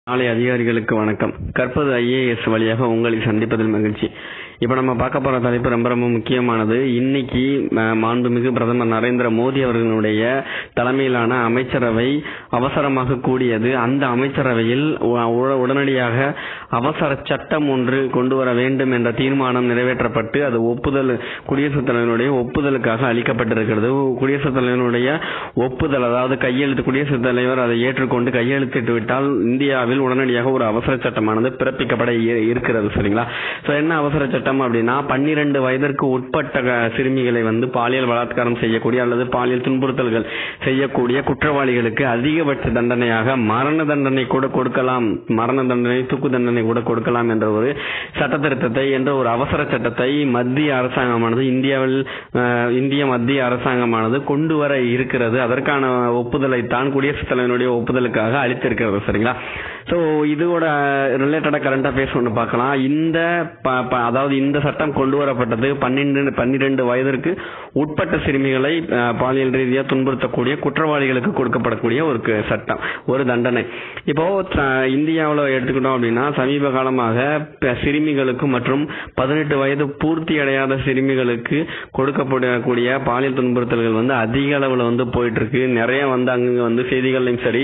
நாளை அதிகாரிகளுக்கு வணக்கம் கற்பது ஐஏஎஸ் வழியாக உங்களை சந்திப்பதில் மகிழ்ச்சி இப்போ நம்ம பார்க்க போற தலைப்பு ரொம்ப ரொம்ப முக்கியமானது இன்னைக்கு அஹ், மாண்புமிகு பிரதமர் நரேந்திர மோடி அவர்களுடைய தலைமையிலான அமைச்சரவை அவசரமாக கூடியது அந்த அமைச்சரவையில் உ- உ- உடனடியாக அவசர சட்டம் ஒன்று கொண்டு வர வேண்டும் என்ற தீர்மானம் நிறைவேற்றப்பட்டு அது ஒப்புதல் குடியரசுத் தலைவருடைய ஒப்புதலுக்காக அளிக்கப்பட்டிருக்கிறது குடியரசுத் தலைவருடைய ஒப்புதல் அதாவது கையெழுத்து குடியரசுத் தலைவர் அதை ஏற்றுக்கொண்டு கையெழுத்திட்டு விட்டால் இந்தியாவில் உடனடியாக ஒரு அவசர சட்டமானது பிறப்பிக்கப்பட இ- இருக்கிறது சரிங்களா சோ என்ன அவசர சட்டம் அப்படின்னா பன்னிரண்டு வயதிற்கு உட்பட்ட க- சிறுமிகளை வந்து பாலியல் பலாத்காரம் செய்யக்கூடிய அல்லது பாலியல் துன்புறுத்தல்கள் செய்யக்கூடிய குற்றவாளிகளுக்கு அதிகபட்ச தண்டனையாக மரண தண்டனை கூட கொடுக்கலாம் மரண தண்டனை தூக்கு தண்டனை கூட கொடுக்கலாம் என்ற ஒரு சட்ட திருத்தத்தை என்ற ஒரு அவசர சட்டத்தை மத்திய அரசாங்கமானது இந்தியாவில் அஹ், இந்திய மத்திய அரசாங்கமானது கொண்டு வர இருக்கிறது அதற்கான ஒப்புதலை தான் குடியரசுத் தலைவனுடைய ஒப்புதலுக்காக அளித்திருக்கிறது சரிங்களா சோ இதோட ரிலேட்டடா கரண்ட் அஃபேர்ஸ் ஒன்று பார்க்கலாம் இந்த ப- ப- அதாவது இந்த சட்டம் கொண்டு வரப்பட்டது பன்னெண்டு பன்னிரண்டு வயதிற்கு உட்பட்ட சிறுமிகளை அஹ், பாலியல் ரீதியா துன்புறுத்தக்கூடிய குற்றவாளிகளுக்கு கொடுக்கப்படக்கூடிய ஒரு க- சட்டம் ஒரு தண்டனை இப்போ இந்தியாவில் எடுத்துக்கிட்டோம் அப்படின்னா சமீப காலமாக ப- சிறுமிகளுக்கு மற்றும் பதினெட்டு வயது பூர்த்தி அடையாத சிறுமிகளுக்கு கொடுக்கப்படக்கூடிய பாலியல் துன்புறுத்தல்கள் வந்து அதிக அளவுல வந்து போயிட்டு இருக்கு நிறைய வந்து அங்கங்க வந்து செய்திகள்லையும் சரி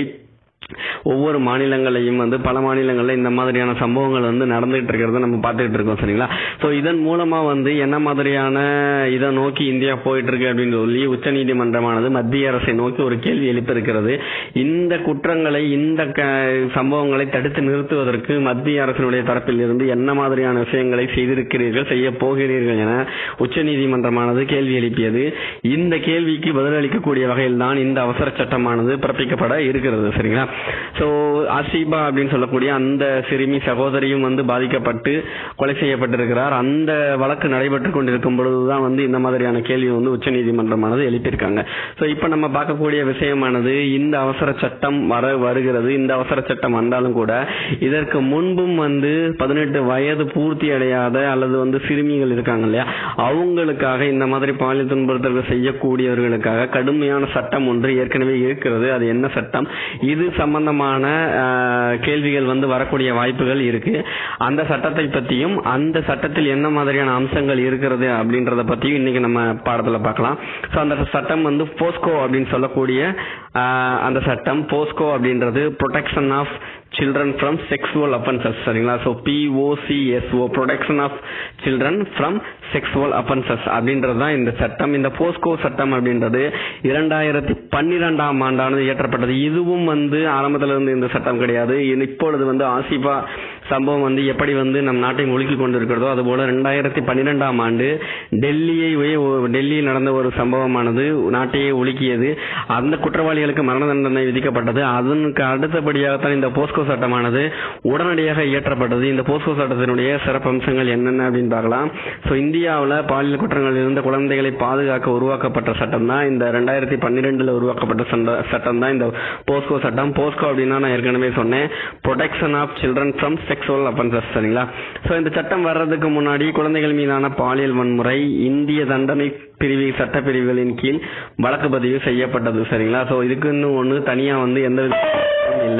ஒவ்வொரு மாநிலங்களையும் வந்து பல மாநிலங்கள்ல இந்த மாதிரியான சம்பவங்கள் வந்து நடந்துகிட்டு இருக்கிறத நம்ம பார்த்துக்கிட்டு இருக்கோம் சரிங்களா சோ இதன் மூலமா வந்து என்ன மாதிரியான இதை நோக்கி இந்தியா போயிட்டு இருக்கு அப்படின்னு சொல்லி உச்சநீதிமன்றமானது மத்திய அரசை நோக்கி ஒரு கேள்வி எழுப்பியிருக்கிறது இந்த குற்றங்களை இந்த க- சம்பவங்களை தடுத்து நிறுத்துவதற்கு மத்திய அரசினுடைய தரப்பில் இருந்து என்ன மாதிரியான விஷயங்களை செய்திருக்கிறீர்கள் செய்ய போகிறீர்கள் என உச்சநீதிமன்றமானது கேள்வி எழுப்பியது இந்த கேள்விக்கு பதிலளிக்கக்கூடிய வகையில் தான் இந்த அவசர சட்டமானது பிறப்பிக்கப்பட இருக்கிறது சரிங்களா சோ அசீபா அப்படின்னு சொல்லக்கூடிய அந்த சிறுமி சகோதரியும் வந்து பாதிக்கப்பட்டு கொலை செய்யப்பட்டிருக்கிறார் அந்த வழக்கு நடைபெற்று கொண்டிருக்கும் பொழுதுதான் வந்து இந்த மாதிரியான கேள்வி வந்து உச்சநீதிமன்றமானது எழுப்பியிருக்காங்க சோ இப்ப நம்ம பார்க்கக்கூடிய விஷயமானது இந்த அவசர சட்டம் வர வருகிறது இந்த அவசர சட்டம் வந்தாலும் கூட இதற்கு முன்பும் வந்து பதினெட்டு வயது பூர்த்தி அடையாத அல்லது வந்து சிறுமிகள் இருக்காங்க இல்லையா அவங்களுக்காக இந்த மாதிரி பாலியல் துன்புறுத்தல்கள் செய்யக்கூடியவர்களுக்காக கடுமையான சட்டம் ஒன்று ஏற்கனவே இருக்கிறது அது என்ன சட்டம் இது சம்பந்தமான ஆஹ், கேள்விகள் வந்து வரக்கூடிய வாய்ப்புகள் இருக்கு அந்த சட்டத்தை பத்தியும் அந்த சட்டத்தில் என்ன மாதிரியான அம்சங்கள் இருக்கிறது அப்படின்றத பத்தியும் இன்னைக்கு நம்ம பாடத்துல பார்க்கலாம் சோ அந்த சட்டம் வந்து போஸ்கோ அப்படின்னு சொல்லக்கூடிய ஆஹ், அந்த சட்டம் போஸ்கோ அப்படின்றது protection of children from sexual offences சரிங்களா so POCSO protection of children from sexual offences அப்படின்றது தான் இந்த சட்டம் இந்த போஸ்கோ சட்டம் அப்படின்றது இரண்டாயிரத்தி பன்னிரெண்டாம் ஆண்டானது இயற்றப்பட்டது இதுவும் வந்து ஆரம்பத்துல இருந்து இந்த சட்டம் கிடையாது இது இப்பொழுது வந்து ஆசிபா சம்பவம் வந்து எப்படி வந்து நம் நாட்டை முழுக்கி கொண்டிருக்கிறதோ அதுபோல ரெண்டாயிரத்தி பன்னிரெண்டாம் ஆண்டு டெல்லியை உய- டெல்லியில் நடந்த ஒரு சம்பவமானது நாட்டையே உலுக்கியது அந்த குற்றவாளிகளுக்கு மரண தண்டனை விதிக்கப்பட்டது அதற்கு அடுத்தபடியாகத்தான் இந்த போஸ்கோ சட்டமானது உடனடியாக இயற்றப்பட்டது இந்த போஸ்கோ சட்டத்தினுடைய சிறப்பம்சங்கள் என்னென்ன அப்படின்னு பார்க்கலாம் ஸோ இந்தியாவில் பாலியல் குற்றங்கள் இருந்த குழந்தைகளை பாதுகாக்க உருவாக்கப்பட்ட சட்டம் தான் இந்த ரெண்டாயிரத்தி பன்னிரெண்டுல உருவாக்கப்பட்ட சண்ட- சட்டம் தான் இந்த போஸ்கோ சட்டம் போஸ்கோ அப்படின்னா நான் ஏற்கனவே சொன்னேன் protection of children from sexual offences சரிங்களா ஸோ இந்த சட்டம் வர்றதுக்கு முன்னாடி குழந்தைகள் மீதான பாலியல் வன்முறை இந்திய தண்டனை பிரிவு சட்ட பிரிவுகளின் கீழ் வழக்கு பதிவு செய்யப்பட்டது சரிங்களா ஸோ இதுக்கு இன்னும் ஒன்று தனியா வந்து எந்த வித இல்ல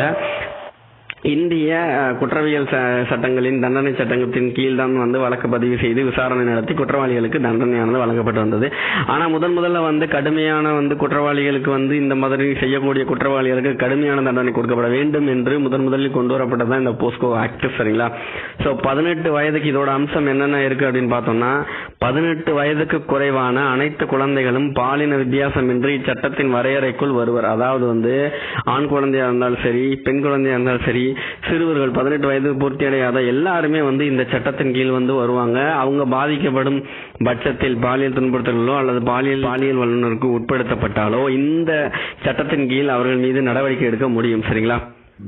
இந்திய அஹ், குற்றவியல் ச- சட்டங்களின் தண்டனை சட்டத்தின் கீழ் தான் வந்து வழக்கு பதிவு செய்து விசாரணை நடத்தி குற்றவாளிகளுக்கு தண்டனையானது வழங்கப்பட்டு வந்தது ஆனா முதன் முதல்ல வந்து கடுமையான வந்து குற்றவாளிகளுக்கு வந்து இந்த மாதிரி செய்யக்கூடிய குற்றவாளிகளுக்கு கடுமையான தண்டனை கொடுக்கப்பட வேண்டும் என்று முதன் முதலில் கொண்டு வரப்பட்டதுதான் இந்த போஸ்கோ ஆக்ட் சரிங்களா சோ பதினெட்டு வயதுக்கு இதோட அம்சம் என்னென்ன இருக்கு அப்படின்னு பார்த்தோம்னா பதினெட்டு வயதுக்கு குறைவான அனைத்து குழந்தைகளும் பாலின வித்தியாசமின்றி இச்சட்டத்தின் வரையறைக்குள் வருவர் அதாவது வந்து ஆண் குழந்தையா இருந்தாலும் சரி பெண் குழந்தையா இருந்தாலும் சரி சிறுவர்கள் பதினெட்டு வயது பூர்த்தி அடையாத எல்லாருமே வந்து இந்த சட்டத்தின் கீழ் வந்து வருவாங்க அவங்க பாதிக்கப்படும் பட்சத்தில் பாலியல் துன்புறுத்தல்களோ அல்லது பாலியல் பாலியல் வல்லுநருக்கு உட்படுத்தப்பட்டாலோ இந்த சட்டத்தின் கீழ் அவர்கள் மீது நடவடிக்கை எடுக்க முடியும் சரிங்களா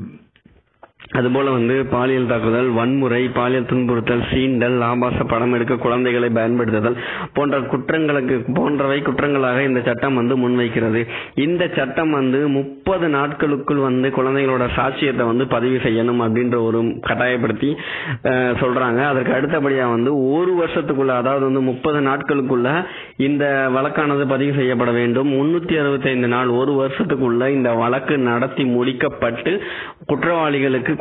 அதுபோல வந்து பாலியல் தாக்குதல் வன்முறை பாலியல் துன்புறுத்தல் சீண்டல் ஆபாச படம் எடுக்க குழந்தைகளை பயன்படுத்துதல் போன்ற குற்றங்களுக்கு போன்றவை குற்றங்களாக இந்த சட்டம் வந்து முன்வைக்கிறது இந்த சட்டம் வந்து முப்பது நாட்களுக்குள் வந்து குழந்தைகளோட சாட்சியத்தை வந்து பதிவு செய்யணும் அப்படின்ற ஒரு கட்டாயப்படுத்தி அஹ், சொல்றாங்க அதற்கு அடுத்தபடியா வந்து ஒரு வருஷத்துக்குள்ள அதாவது வந்து முப்பது நாட்களுக்குள்ள இந்த வழக்கானது பதிவு செய்யப்பட வேண்டும் முன்னூத்தி அறுபத்தைந்து நாள் ஒரு வருஷத்துக்குள்ள இந்த வழக்கு நடத்தி முடிக்கப்பட்டு குற்றவாளிகளுக்கு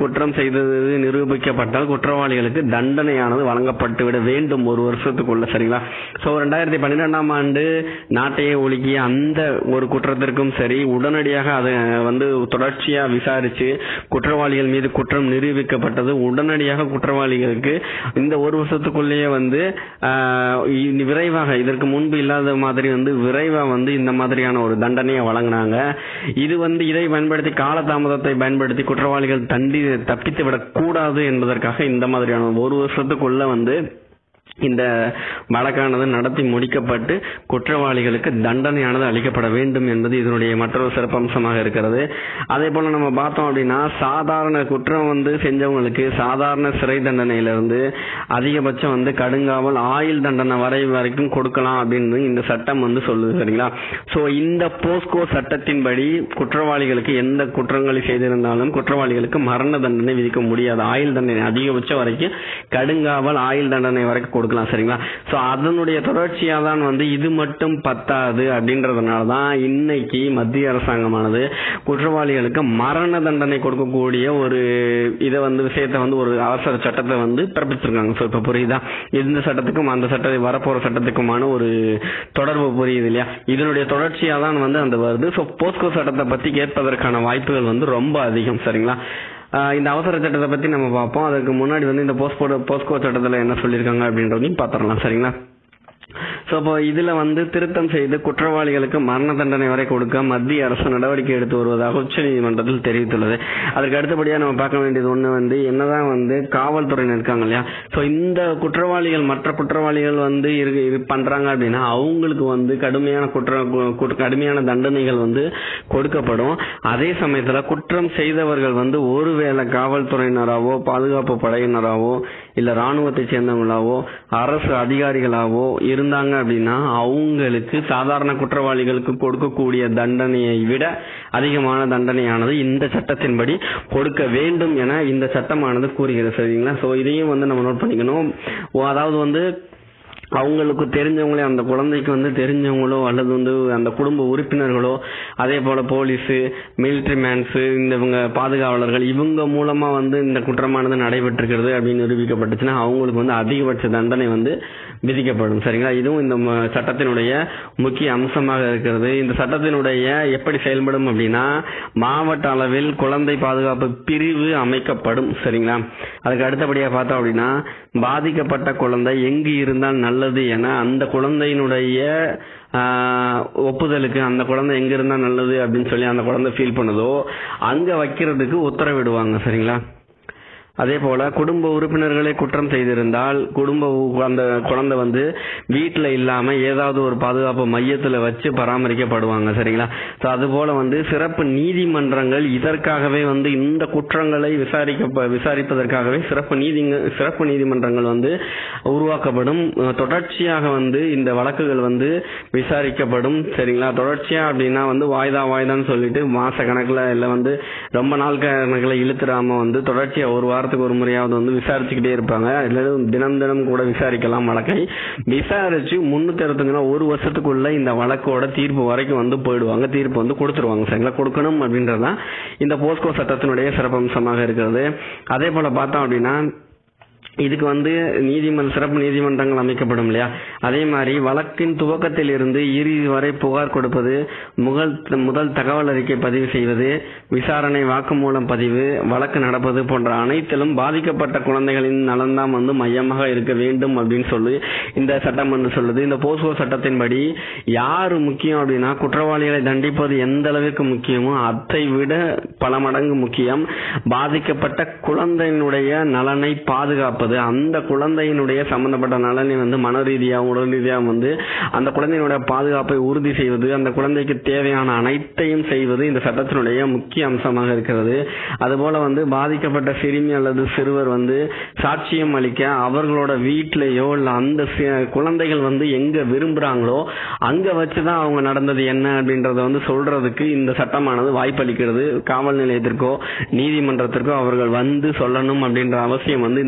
குற்றம் செய்தது நிரூபிக்கப்பட்டால் குற்றவாளிகளுக்கு தண்டனையானது வழங்கப்பட்டு விட வேண்டும் ஒரு வருஷத்துக்குள்ள சரிங்களா சோ ரெண்டாயிரத்தி பன்னிரெண்டாம் ஆண்டு நாட்டையே ஒழுக்கிய அந்த ஒரு குற்றத்திற்கும் சரி உடனடியாக அதை வந்து தொடர்ச்சியா விசாரிச்சு குற்றவாளிகள் மீது குற்றம் நிரூபிக்கப்பட்டது உடனடியாக குற்றவாளிகளுக்கு இந்த ஒரு வருஷத்துக்குள்ளேயே வந்து ஆஹ், இ- விரைவாக இதற்கு முன்பு இல்லாத மாதிரி வந்து விரைவா வந்து இந்த மாதிரியான ஒரு தண்டனையை வழங்கினாங்க இது வந்து இதை பயன்படுத்தி காலதாமதத்தை பயன்படுத்தி குற்றவாளிகள் தண்டி தப்பித்து விடக் கூடாது என்பதற்காக இந்த மாதிரியான ஒரு வருஷத்துக்குள்ள வந்து இந்த வழக்கானது நடத்தி முடிக்கப்பட்டு குற்றவாளிகளுக்கு தண்டனையானது அளிக்கப்பட வேண்டும் என்பது இதனுடைய மற்றொரு சிறப்பம்சமாக இருக்கிறது அதே போல நம்ம பார்த்தோம் அப்படின்னா சாதாரண குற்றம் வந்து செஞ்சவங்களுக்கு சாதாரண சிறை தண்டனையிலிருந்து அதிகபட்சம் வந்து கடுங்காவல் ஆயுள் தண்டனை வரை வரைக்கும் கொடுக்கலாம் அப்படின்னு இந்த சட்டம் வந்து சொல்லுது சரிங்களா சோ இந்த போஸ்கோ சட்டத்தின்படி குற்றவாளிகளுக்கு எந்த குற்றங்களை செய்திருந்தாலும் குற்றவாளிகளுக்கு மரண தண்டனை விதிக்க முடியாது ஆயுள் தண்டனை அதிகபட்சம் வரைக்கும் கடுங்காவல் ஆயுள் தண்டனை வரைக்கும் கொடுக்கலாம் சரிங்களா சோ அதனுடைய தொடர்ச்சியா தான் வந்து இது மட்டும் பத்தாது அப்படின்றதுனால தான் இன்னைக்கு மத்திய அரசாங்கமானது குற்றவாளிகளுக்கு மரண தண்டனை கொடுக்கக்கூடிய ஒரு இதை வந்து விஷயத்தை வந்து ஒரு அவசர சட்டத்தை வந்து பிறப்பிச்சிருக்காங்க சோ இப்ப புரியுதா இந்த சட்டத்துக்கும் அந்த சட்ட வரப்போற சட்டத்துக்குமான ஒரு தொடர்பு புரியுது இல்லையா இதனுடைய தொடர்ச்சியா தான் வந்து அந்த வருது சோ போஸ்கோ சட்டத்தை பத்தி கேட்பதற்கான வாய்ப்புகள் வந்து ரொம்ப அதிகம் சரிங்களா ஆஹ் இந்த அவசர சட்டத்தை பத்தி நம்ம பார்ப்போம் அதுக்கு முன்னாடி வந்து இந்த போஸ்கோ போஸ்கோ சட்டத்துல என்ன சொல்லியிருக்காங்க அப்படின்றதையும் பார்த்துடலாம் சரிங்களா சோ அப்போ இதுல வந்து திருத்தம் செய்து குற்றவாளிகளுக்கு மரண தண்டனை வரை கொடுக்க மத்திய அரசு நடவடிக்கை எடுத்து வருவதாக உச்சநீதிமன்றத்தில் தெரிவித்துள்ளது அதுக்கு அடுத்தபடியா நம்ம பார்க்க வேண்டியது ஒண்ணு வந்து என்னதான் வந்து காவல்துறையினர் இருக்காங்க இல்லையா சோ இந்த குற்றவாளிகள் மற்ற குற்றவாளிகள் வந்து இருக்கு இது பண்றாங்க அப்படின்னா அவங்களுக்கு வந்து கடுமையான குற்ற கு- கு- கடுமையான தண்டனைகள் வந்து கொடுக்கப்படும் அதே சமயத்துல குற்றம் செய்தவர்கள் வந்து ஒருவேளை காவல்துறையினராவோ பாதுகாப்பு படையினராவோ இல்ல ராணுவத்தை சேர்ந்தவங்களாவோ அரசு அதிகாரிகளாவோ இருந்தாங்க அப்படின்னா அவங்களுக்கு சாதாரண குற்றவாளிகளுக்கு கொடுக்கக்கூடிய தண்டனையை விட அதிகமான தண்டனையானது இந்த சட்டத்தின்படி கொடுக்க வேண்டும் என இந்த சட்டமானது கூறுகிறது சரிங்களா சோ இதையும் வந்து நம்ம நோட் பண்ணிக்கணும் ஓ, அதாவது வந்து அவங்களுக்கு தெரிஞ்சவங்களே அந்த குழந்தைக்கு வந்து தெரிஞ்சவங்களோ அல்லது வந்து அந்த குடும்ப உறுப்பினர்களோ அதே போல போலீஸ் மிலிட்டரி மேன்ஸ் இந்த இவங்க பாதுகாவலர்கள் இவங்க மூலமா வந்து இந்த குற்றமானது நடைபெற்றிருக்கிறது அப்படின்னு நிரூபிக்கப்பட்டுச்சுன்னா அவங்களுக்கு வந்து அதிகபட்ச தண்டனை வந்து விதிக்கப்படும் சரிங்களா இதுவும் இந்த ம- சட்டத்தினுடைய முக்கிய அம்சமாக இருக்கிறது இந்த சட்டத்தினுடைய எப்படி செயல்படும் அப்படின்னா மாவட்ட அளவில் குழந்தை பாதுகாப்பு பிரிவு அமைக்கப்படும் சரிங்களா அதுக்கு அடுத்தபடியா பார்த்தோம் அப்படின்னா பாதிக்கப்பட்ட குழந்தை எங்கு இருந்தால் நல்லது என அந்த குழந்தையினுடைய ஆஹ், ஒப்புதலுக்கு அந்த குழந்தை எங்க இருந்தா நல்லது அப்படின்னு சொல்லி அந்த குழந்தை ஃபீல் பண்ணுதோ அங்க வைக்கிறதுக்கு உத்தரவிடுவாங்க சரிங்களா அதே போல குடும்ப உறுப்பினர்களே குற்றம் செய்திருந்தால் குடும்ப உ- அந்த குழந்தை வந்து வீட்டுல இல்லாம ஏதாவது ஒரு பாதுகாப்பு மையத்துல வச்சு பராமரிக்கப்படுவாங்க சரிங்களா சோ அது போல வந்து சிறப்பு நீதிமன்றங்கள் இதற்காகவே வந்து இந்த குற்றங்களை விசாரிக்க விசாரிப்பதற்காகவே சிறப்பு நீதி சிறப்பு நீதிமன்றங்கள் வந்து உருவாக்கப்படும் அஹ் தொடர்ச்சியாக வந்து இந்த வழக்குகள் வந்து விசாரிக்கப்படும் சரிங்களா தொடர்ச்சியா அப்படின்னா வந்து வாய்தா வாய்தான்னு சொல்லிட்டு மாச கணக்குல இல்ல வந்து ரொம்ப நாள் கணக்குல இழுத்துறாம வந்து தொடர்ச்சியா ஒரு வாரத்துக்கு ஒரு முறையாவது வந்து விசாரிச்சுக்கிட்டே இருப்பாங்க இல்ல தினம் தினம் கூட விசாரிக்கலாம் வழக்கை விசாரிச்சு முன்னூத்தி அறுபத்தஞ்சு நாள் ஒரு வருஷத்துக்குள்ள இந்த வழக்கோட தீர்ப்பு வரைக்கும் வந்து போயிடுவாங்க தீர்ப்பு வந்து கொடுத்துருவாங்க சரிங்களா கொடுக்கணும் அப்படின்றதுதான் இந்த போஸ்கோ சட்டத்தினுடைய சிறப்பம்சமாக இருக்கிறது அதே போல பார்த்தோம் அப்படின்னா இதுக்கு வந்து நீதிமன்ற சிறப்பு நீதிமன்றங்கள் அமைக்கப்படும் இல்லையா அதே மாதிரி வழக்கின் துவக்கத்தில் இருந்து இறுதி வரை புகார் கொடுப்பது முதல் முதல் தகவல் அறிக்கை பதிவு செய்வது விசாரணை வாக்குமூலம் பதிவு வழக்கு நடப்பது போன்ற அனைத்திலும் பாதிக்கப்பட்ட குழந்தைகளின் நலன்தான் வந்து மையமாக இருக்க வேண்டும் அப்படின்னு சொல்லி இந்த சட்டம் வந்து சொல்லுது இந்த போஸ்கோ சட்டத்தின்படி யாரு முக்கியம் அப்படின்னா குற்றவாளிகளை தண்டிப்பது எந்த அளவிற்கு முக்கியமோ அதை விட பல மடங்கு முக்கியம் பாதிக்கப்பட்ட குழந்தையினுடைய நலனை பாதுகாப்பது அந்த குழந்தையினுடைய சம்பந்தப்பட்ட நலனை வந்து மன ரீதியாகவும் உடல் ரீதியாகவும் வந்து அந்த குழந்தையினுடைய பாதுகாப்பை உறுதி செய்வது அந்த குழந்தைக்கு தேவையான அனைத்தையும் செய்வது இந்த சட்டத்தினுடைய முக்கிய அம்சமாக இருக்கிறது அதுபோல வந்து பாதிக்கப்பட்ட சிறுமி அல்லது சிறுவர் வந்து சாட்சியம் அளிக்க அவர்களோட வீட்டிலேயோ இல்ல அந்த சி- குழந்தைகள் வந்து எங்க விரும்புறாங்களோ அங்க வச்சுதான் அவங்க நடந்தது என்ன அப்படின்றத வந்து சொல்றதுக்கு இந்த சட்டமானது வாய்ப்பளிக்கிறது காவல் நிலையத்திற்கோ நீதிமன்றத்திற்கோ அவர்கள் வந்து சொல்லணும் அப்படின்ற அவசியம் வந்து இந்த சட்டத்தின்படி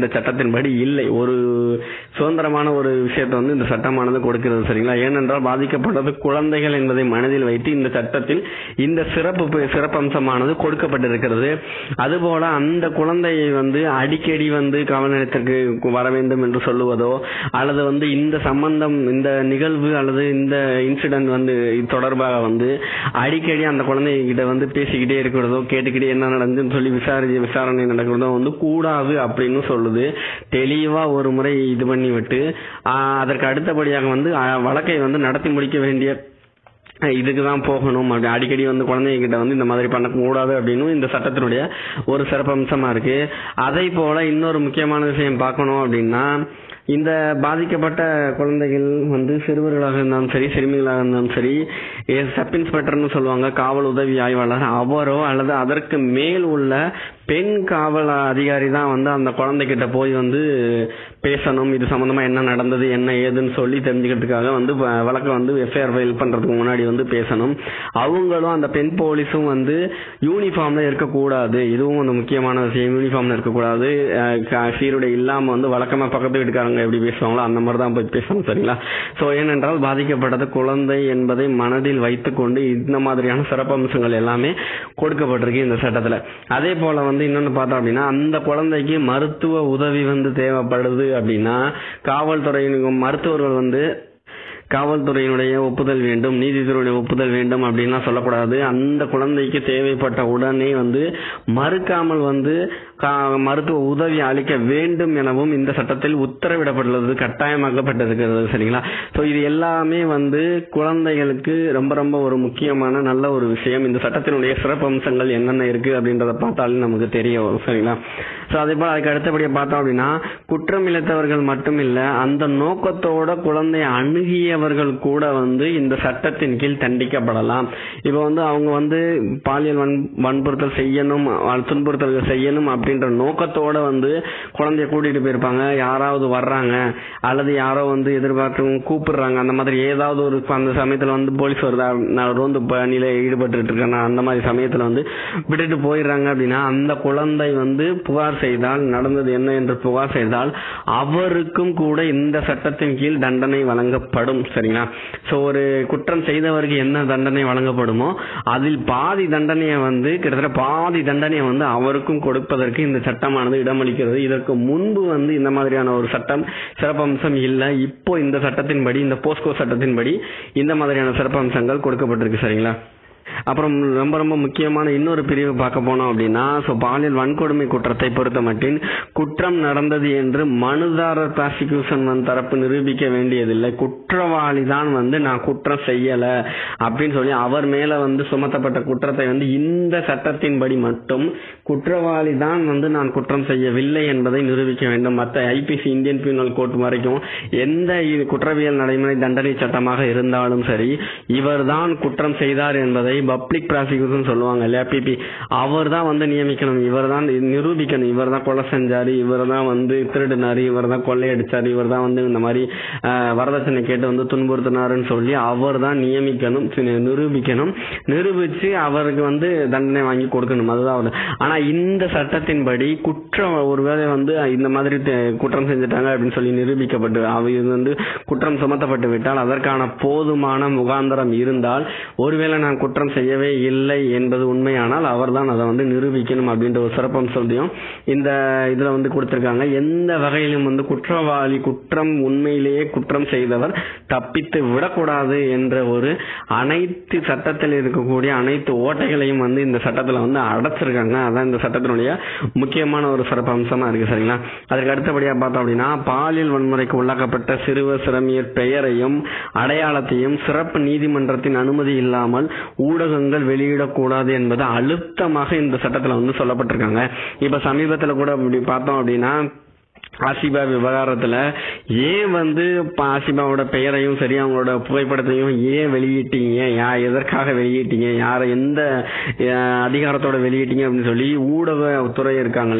சட்டத்தின்படி இல்லை ஒரு சுதந்திரமான ஒரு விஷயத்தை வந்து இந்த சட்டமானது கொடுக்கிறது சரிங்களா ஏனென்றால் பாதிக்கப்பட்டது குழந்தைகள் என்பதை மனதில் வைத்து இந்த சட்டத்தில் இந்த சிறப்பு ப- சிறப்பம்சமானது கொடுக்கப்பட்டிருக்கிறது அதுபோல அந்த குழந்தையை வந்து அடிக்கடி வந்து காவல் நிலையத்திற்கு வர வேண்டும் என்று சொல்லுவதோ அல்லது வந்து இந்த சம்பந்தம் இந்த நிகழ்வு அல்லது இந்த இன்சிடென்ட் வந்து இது தொடர்பாக வந்து அடிக்கடி அந்த குழந்தைகிட்ட வந்து பேசிக்கிட்டே இருக்கிறதோ கேட்டுக்கிட்டே என்ன நடந்துன்னு சொல்லி விசாரி விசாரணை நடக்கிறதோ வந்து கூடாது அப்படின்னு சொல்லுது தெளிவா ஒரு முறை இது பண்ணி விட்டு ஆஹ், அதற்கு அடுத்தபடியாக வந்து ஆஹ், வழக்கை வந்து நடத்தி முடிக்க வேண்டிய இதுக்கு தான் போகணும் அப்படி அடிக்கடி வந்து குழந்தைங்க கிட்ட வந்து இந்த மாதிரி பண்ணக்கூடாது அப்படின்னு இந்த சட்டத்தினுடைய ஒரு சிறப்பம்சமா இருக்கு அதே போல இன்னொரு முக்கியமான விஷயம் பார்க்கணும் அப்படின்னா இந்த பாதிக்கப்பட்ட குழந்தைகள் வந்து சிறுவர்களாக இருந்தாலும் சரி சிறுமிகளாக இருந்தாலும் சரி ஏ- சப் இன்ஸ்பெக்டர்னு சொல்லுவாங்க காவல் உதவி ஆய்வாளர் அவரோ அல்லது அதற்கு மேல் உள்ள பெண் காவல் அதிகாரி தான் வந்து அந்த குழந்தைகிட்ட போய் வந்து பேசணும் இது சம்பந்தமா என்ன நடந்தது என்ன ஏதுன்னு சொல்லி தெரிஞ்சுக்கிறதுக்காக வந்து வ- வழக்கை வந்து எஃப்ஐஆர் ஃபைல் பண்றதுக்கு முன்னாடி வந்து பேசணும் அவங்களும் அந்த பெண் போலீஸும் வந்து யூனிஃபார்ம்ல இருக்கக்கூடாது இதுவும் ஒரு முக்கியமான விஷயம் யூனிஃபார்ம்ல இருக்கக்கூடாது அஹ் க- சீருடை இல்லாம வந்து வழக்கமா பக்கத்து வீட்டுக்காரங்க எப்படி பேசுவாங்களோ அந்த மாதிரி தான் போய் பேசணும் சரிங்களா சோ ஏனென்றால் பாதிக்கப்பட்டது குழந்தை என்பதை மனதில் வைத்துக்கொண்டு இந்த மாதிரியான சிறப்பம்சங்கள் எல்லாமே கொடுக்கப்பட்டிருக்கு இந்த சட்டத்துல அதே போல வந்து இன்னொன்னு பார்த்தோம் அப்படின்னா அந்த குழந்தைக்கு மருத்துவ உதவி வந்து தேவைப்படுது அப்படின்னா காவல்துறையினுக்கும் மருத்துவர்கள் வந்து காவல்துறையினுடைய ஒப்புதல் வேண்டும் நீதித்துறையுடைய ஒப்புதல் வேண்டும் அப்படின்லாம் சொல்லக்கூடாது அந்த குழந்தைக்கு தேவைப்பட்ட உடனே வந்து மறுக்காமல் வந்து கா- மருத்துவ உதவி அளிக்க வேண்டும் எனவும் இந்த சட்டத்தில் உத்தரவிடப்பட்டுள்ளது கட்டாயமாக்கப்பட்டிருக்கிறது சரிங்களா சோ இது எல்லாமே வந்து குழந்தைகளுக்கு ரொம்ப ரொம்ப ஒரு முக்கியமான நல்ல ஒரு விஷயம் இந்த சட்டத்தினுடைய சிறப்பம்சங்கள் என்னென்ன இருக்கு அப்படின்றத பார்த்தாலும் நமக்கு தெரிய வரும் சரிங்களா சோ அதே போல அதுக்கு அடுத்தபடியா பார்த்தோம் அப்படின்னா குற்றம் இழைத்தவர்கள் மட்டும் இல்ல அந்த நோக்கத்தோட குழந்தை அணுகியவர்கள் கூட வந்து இந்த சட்டத்தின் கீழ் தண்டிக்கப்படலாம் இப்ப வந்து அவங்க வந்து பாலியல் வன் வன்புறுத்தல் செய்யணும் அஹ் துன்புறுத்தல்கள் செய்யணும் அப்படின்ற நோக்கத்தோட வந்து குழந்தைய கூட்டிட்டு போயிருப்பாங்க யாராவது வர்றாங்க அல்லது யாரோ வந்து எதிர்பார்த்து கூப்பிடுறாங்க அந்த மாதிரி ஏதாவது ஒரு அந்த சமயத்துல வந்து போலீஸ் வருதா நான் ரோந்து பணியில ஈடுபட்டு இருக்கேன் நான் அந்த மாதிரி சமயத்துல வந்து விட்டுட்டு போயிடுறாங்க அப்படின்னா அந்த குழந்தை வந்து புகார் செய்தால் நடந்தது என்ன என்று புகார் செய்தால் அவருக்கும் கூட இந்த சட்டத்தின் கீழ் தண்டனை வழங்கப்படும் சரிங்களா சோ ஒரு குற்றம் செய்தவருக்கு என்ன தண்டனை வழங்கப்படுமோ அதில் பாதி தண்டனையை வந்து கிட்டத்தட்ட பாதி தண்டனையை வந்து அவருக்கும் கொடுப்பதற்கு இந்த சட்டமானது இடமளிக்கிறது இதற்கு முன்பு வந்து இந்த மாதிரியான ஒரு சட்டம் சிறப்பம்சம் இல்ல இப்போ இந்த சட்டத்தின்படி இந்த போஸ்கோ சட்டத்தின்படி இந்த மாதிரியான சிறப்பம்சங்கள் கொடுக்கப்பட்டிருக்கு சரிங்களா அப்புறம் ரொம்ப ரொம்ப முக்கியமான இன்னொரு பிரிவு பார்க்க போனோம் அப்படின்னா சோ பாலியல் வன்கொடுமை குற்றத்தை பொறுத்த மட்டின் குற்றம் நடந்தது என்று மனுதாரர் ப்ராசிக்யூஷன் வந்து தரப்பு நிரூபிக்க வேண்டியதில்லை குற்றவாளி தான் வந்து நான் குற்றம் செய்யல அப்படின்னு சொல்லி அவர் மேல வந்து சுமத்தப்பட்ட குற்றத்தை வந்து இந்த சட்டத்தின்படி மட்டும் குற்றவாளி தான் வந்து நான் குற்றம் செய்யவில்லை என்பதை நிரூபிக்க வேண்டும் மற்ற ஐபிசி இந்தியன் பீனல் கோர்ட் வரைக்கும் எந்த இது குற்றவியல் நடைமுறை தண்டனை சட்டமாக இருந்தாலும் சரி இவர்தான் குற்றம் செய்தார் என்பதை பப்ளிக் ப்ராசிக்யூஷன் சொல்லுவாங்க இல்லையா பிபி அவர் தான் வந்து நியமிக்கணும் இவர் தான் நிரூபிக்கணும் இவர் தான் கொலை செஞ்சாரு இவர் தான் வந்து திருடினாரு இவர் தான் கொள்ளையடிச்சாரு இவர் தான் வந்து இந்த மாதிரி ஆஹ், வரதட்சணை கேட்டு வந்து துன்புறுத்தினாருன்னு சொல்லி அவர் தான் நியமிக்கணும் சி- நிரூபிக்கணும் நிரூபிச்சு அவருக்கு வந்து தண்டனை வாங்கி கொடுக்கணும் அதுதான் அவர் ஆனா இந்த சட்டத்தின்படி குற்றம் ஒருவேளை வந்து இந்த மாதிரி தெ- குற்றம் செஞ்சுட்டாங்க அப்படின்னு சொல்லி நிரூபிக்கப்பட்டு அவர் வந்து குற்றம் சுமத்தப்பட்டு விட்டால் அதற்கான போதுமான முகாந்தரம் இருந்தால் ஒருவேளை நான் குற்றம் செய்யவே இல்லை என்பது உண்மையானால் அவர்தான் அதை வந்து நிரூபிக்கணும் அப்படின்ற ஒரு சிறப்பம்சத்தையும் இந்த இதுல வந்து கொடுத்திருக்காங்க எந்த வகையிலும் வந்து குற்றவாளி குற்றம் உண்மையிலேயே குற்றம் செய்தவர் தப்பித்து விடக்கூடாது என்ற ஒரு அனைத்து சட்டத்தில் இருக்கக்கூடிய அனைத்து ஓட்டைகளையும் வந்து இந்த சட்டத்துல வந்து அடைச்சிருக்காங்க அதான் இந்த சட்டத்தினுடைய முக்கியமான ஒரு சிறப்பு அம்சமா இருக்கு சரிங்களா அதுக்கு அடுத்தபடியா பார்த்தோம் அப்படின்னா பாலியல் வன்முறைக்கு உள்ளாக்கப்பட்ட சிறுவர் சிறுமியர் பெயரையும் அடையாளத்தையும் சிறப்பு நீதிமன்றத்தின் அனுமதி இல்லாமல் ஊடகங்கள் வெளியிடக்கூடாது என்பது அழுத்தமாக இந்த சட்டத்துல வந்து சொல்லப்பட்டிருக்காங்க இப்ப சமீபத்துல கூட இப்படி பார்த்தோம் அப்படின்னா ஆசிபா விவகாரத்துல ஏன் வந்து இப்ப ஆசிபாவோட பெயரையும் சரி அவங்களோட புகைப்படத்தையும் ஏன் வெளியிட்டீங்க யா எதற்காக வெளியிட்டீங்க யார எந்த அஹ், அதிகாரத்தோட வெளியிட்டீங்க அப்படின்னு சொல்லி ஊடக துறை இருக்காங்க இல்லையா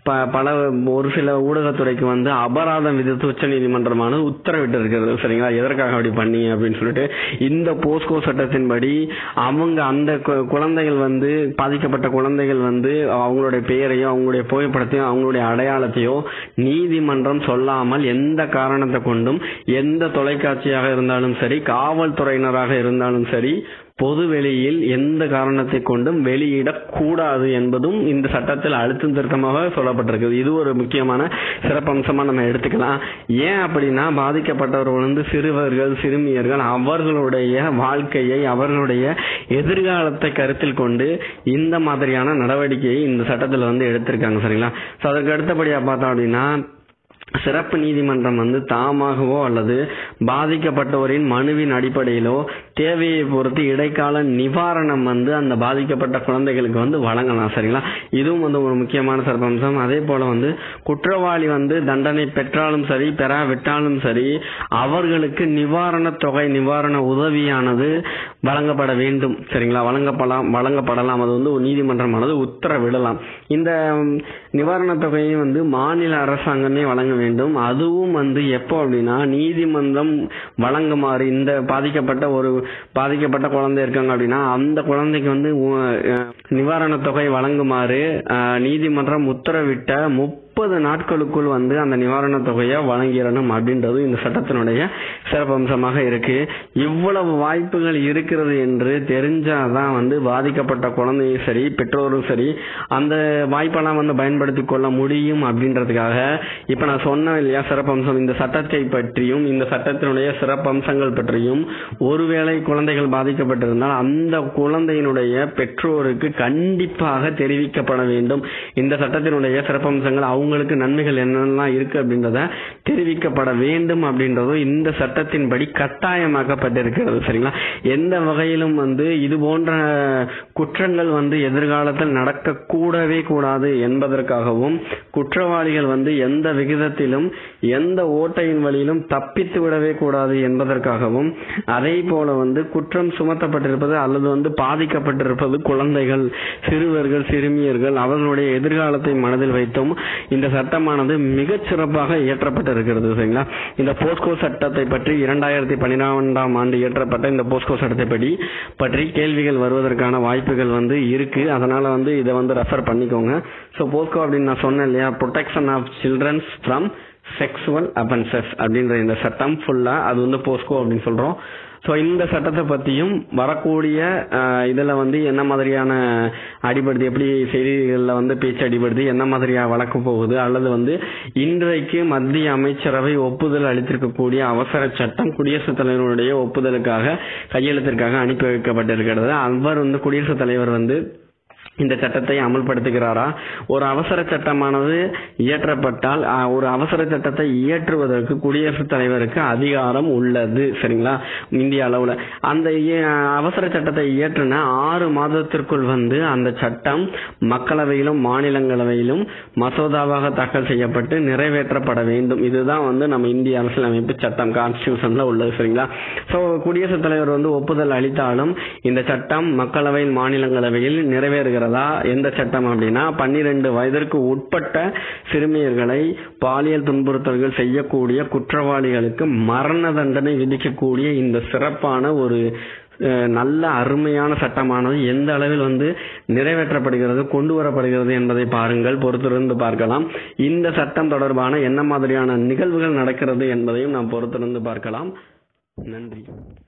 ப- பல ஒரு சில ஊடகத்துறைக்கு வந்து அபராதம் விதித்து உச்ச நீதிமன்றமானது உத்தரவிட்டு இருக்கிறது சரிங்களா எதற்காக அப்படி பண்ணி அப்படின்னு சொல்லிட்டு இந்த போஸ்கோ சட்டத்தின்படி அவங்க அந்த கு- குழந்தைகள் வந்து பாதிக்கப்பட்ட குழந்தைகள் வந்து அவங்களுடைய பெயரையோ அவங்களுடைய புகைப்படத்தையோ அவங்களுடைய அடையாளத்தையோ நீதிமன்றம் சொல்லாமல் எந்த காரணத்தை கொண்டும் எந்த தொலைக்காட்சியாக இருந்தாலும் சரி காவல்துறையினராக இருந்தாலும் சரி பொது வெளியில் எந்த காரணத்தை கொண்டும் வெளியிடக்கூடாது என்பதும் இந்த சட்டத்தில் அழுத்தம் திருத்தமாக சொல்லப்பட்டிருக்குது இது ஒரு முக்கியமான சிறப்பம்சமா நம்ம எடுத்துக்கலாம் ஏன் அப்படின்னா பாதிக்கப்பட்டவர்கள் வந்து சிறுவர்கள் சிறுமியர்கள் அவர்களுடைய வாழ்க்கையை அவர்களுடைய எதிர்காலத்தை கருத்தில் கொண்டு இந்த மாதிரியான நடவடிக்கையை இந்த சட்டத்தில் வந்து எடுத்திருக்காங்க சரிங்களா ஸோ அதற்கு அடுத்தபடியா பார்த்தோம் அப்படின்னா சிறப்பு நீதிமன்றம் வந்து தாமாகவோ அல்லது பாதிக்கப்பட்டவரின் மனுவின் அடிப்படையிலோ தேவையை பொறுத்து இடைக்கால நிவாரணம் வந்து அந்த பாதிக்கப்பட்ட குழந்தைகளுக்கு வந்து வழங்கலாம் சரிங்களா இதுவும் வந்து ஒரு முக்கியமான சிறப்பம்சம் அதே போல வந்து குற்றவாளி வந்து தண்டனை பெற்றாலும் சரி பெறாவிட்டாலும் சரி அவர்களுக்கு நிவாரண தொகை நிவாரண உதவியானது வழங்கப்பட வேண்டும் சரிங்களா வழங்கப்படலாம் வழங்கப்படலாம் அது வந்து ஒரு நீதிமன்றமானது உத்தரவிடலாம் இந்த ம், நிவாரணத் தொகையை வந்து மாநில அரசாங்கமே வழங்க வேண்டும் அதுவும் வந்து எப்போ அப்படின்னா நீதிமன்றம் வழங்குமாறு இந்த பாதிக்கப்பட்ட ஒரு பாதிக்கப்பட்ட குழந்தை இருக்காங்க அப்படின்னா அந்த குழந்தைக்கு வந்து உ- அஹ், நிவாரணத் தொகை வழங்குமாறு அஹ், நீதிமன்றம் உத்தரவிட்ட முப்பது நாட்களுக்குள் வந்து அந்த நிவாரணத் தொகையை வழங்கிடணும் அப்படின்றது இந்த சட்டத்தினுடைய சிறப்பம்சமாக இருக்கு இவ்வளவு வாய்ப்புகள் இருக்கிறது என்று தெரிஞ்சாதான் வந்து பாதிக்கப்பட்ட குழந்தையும் சரி பெற்றோரும் சரி அந்த வாய்ப்பெல்லாம் வந்து பயன்படுத்திக் கொள்ள முடியும் அப்படின்றதுக்காக இப்ப நான் சொன்னேன் இல்லையா சிறப்பம்சம் இந்த சட்டத்தை பற்றியும் இந்த சட்டத்தினுடைய சிறப்பம்சங்கள் பற்றியும் ஒருவேளை குழந்தைகள் பாதிக்கப்பட்டிருந்தால் அந்த குழந்தையினுடைய பெற்றோருக்கு கண்டிப்பாக தெரிவிக்கப்பட வேண்டும் இந்த சட்டத்தினுடைய சிறப்பம்சங்கள் அவங்களுக்கு நன்மைகள் என்னென்னலாம் இருக்கு அப்படின்றத தெரிவிக்கப்பட வேண்டும் அப்படின்றதும் இந்த சட்டத்தின்படி கட்டாயமாக்கப்பட்டிருக்கிறது சரிங்களா எந்த வகையிலும் வந்து இது போன்ற குற்றங்கள் வந்து எதிர்காலத்தில் நடக்க கூடவே கூடாது என்பதற்காகவும் குற்றவாளிகள் வந்து எந்த விகிதத்திலும் எந்த ஓட்டையின் வழியிலும் தப்பித்து விடவே கூடாது என்பதற்காகவும் அதே போல வந்து குற்றம் சுமத்தப்பட்டிருப்பது அல்லது வந்து பாதிக்கப்பட்டிருப்பது குழந்தைகள் சிறுவர்கள் சிறுமியர்கள் அவர்களுடைய எதிர்காலத்தை மனதில் வைத்தும் இந்த சட்டமானது மிகச் சிறப்பாக இயற்றப்பட்டிருக்கிறது சரிங்களா இந்த போஸ்கோ சட்டத்தை பற்றி இரண்டாயிரத்தி பன்னிரெண்டாம் ஆண்டு இயற்றப்பட்ட இந்த போஸ்கோ சட்டத்தை படி பற்றி கேள்விகள் வருவதற்கான வாய்ப்புகள் வந்து இருக்கு அதனால வந்து இதை வந்து ரெஃபர் பண்ணிக்கோங்க ஸோ போஸ்கோ அப்படின்னு நான் சொன்னேன் இல்லையா protection of childrens from sexual offences அப்படின்ற இந்த சட்டம் ஃபுல்லா அது வந்து போஸ்கோ அப்படின்னு சொல்றோம் ஸோ இந்த சட்டத்தை பற்றியும் வரக்கூடிய அஹ், இதுல வந்து என்ன மாதிரியான அடிபடுது எப்படி செய்திகளில் வந்து பேச்சு அடிபடுது என்ன மாதிரியா வழக்கு போகுது அல்லது வந்து இன்றைக்கு மத்திய அமைச்சரவை ஒப்புதல் அளித்திருக்கக்கூடிய அவசர சட்டம் குடியரசுத் தலைவருடைய ஒப்புதலுக்காக கையெழுத்திற்காக அனுப்பி வைக்கப்பட்டிருக்கிறது அவர் வந்து குடியரசுத் தலைவர் வந்து இந்த சட்டத்தை அமல்படுத்துகிறாரா ஒரு அவசர சட்டமானது இயற்றப்பட்டால் அஹ், ஒரு அவசர சட்டத்தை இயற்றுவதற்கு குடியரசுத் தலைவருக்கு அதிகாரம் உள்ளது சரிங்களா இந்திய அளவுல அந்த இய- அவசர சட்டத்தை இயற்றின ஆறு மாதத்திற்குள் வந்து அந்த சட்டம் மக்களவையிலும் மாநிலங்களவையிலும் மசோதாவாக தாக்கல் செய்யப்பட்டு நிறைவேற்றப்பட வேண்டும் இதுதான் வந்து நம்ம இந்திய அரசியலமைப்பு சட்டம் கான்ஸ்டியூஷன்ல உள்ளது சரிங்களா சோ குடியரசுத் தலைவர் வந்து ஒப்புதல் அளித்தாலும் இந்த சட்டம் மக்களவையில் மாநிலங்களவையில் நிறைவேறுகிறதா எந்த சட்டம் அப்படின்னா பன்னிரண்டு வயதிற்கு உட்பட்ட சிறுமியர்களை பாலியல் துன்புறுத்தல்கள் செய்யக்கூடிய குற்றவாளிகளுக்கு மரண தண்டனை விதிக்கக்கூடிய இந்த சிறப்பான ஒரு அஹ், நல்ல அருமையான சட்டமானது எந்த அளவில் வந்து நிறைவேற்றப்படுகிறது கொண்டு வரப்படுகிறது என்பதை பாருங்கள் பொறுத்திருந்து பார்க்கலாம் இந்த சட்டம் தொடர்பான என்ன மாதிரியான நிகழ்வுகள் நடக்கிறது என்பதையும் நாம் பொறுத்திருந்து பார்க்கலாம் நன்றி